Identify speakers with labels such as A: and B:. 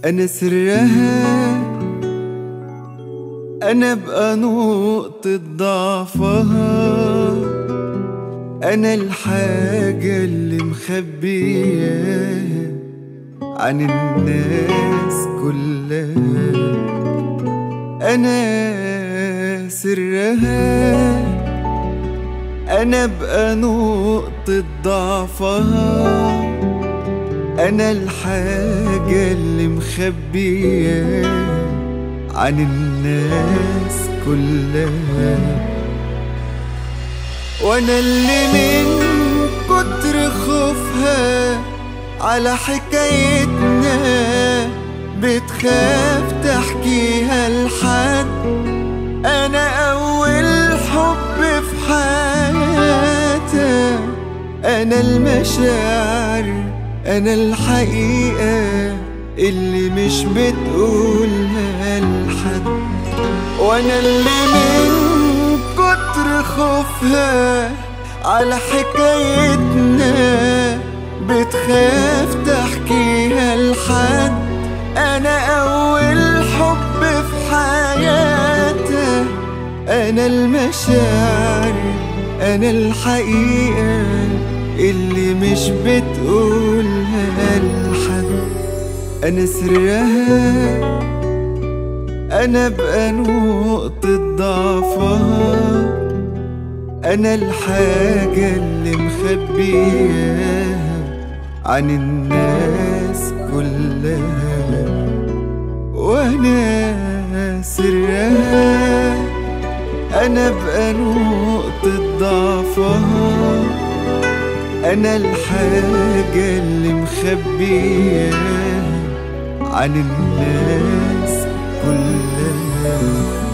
A: أنا سرها أنا بقى نقطة ضعفها أنا الحاجة اللي مخبياها عن الناس كلها أنا سرها أنا بقى نقطة ضعفها أنا الحاجة اللي مخبياها عن الناس كلها وأنا اللي من كتر خوفها على حكايتنا بتخاف تحكيها لحد أنا أول حب في حياتها أنا المشاعر أنا الحقيقة اللي مش بتقولها لحد وأنا اللي من كتر خوفها على حكايتنا بتخاف تحكيها لحد أنا أول حب في حياتها أنا المشاعر أنا الحقيقة اللي مش بتقولها لحد أنا سرها أنا بقى نقطة ضعفها أنا الحاجة اللي مخبياها عن الناس كلها وأنا سرها أنا بقى نقطة ضعفها أنا الحاجة اللي مخبياها عن الناس كلها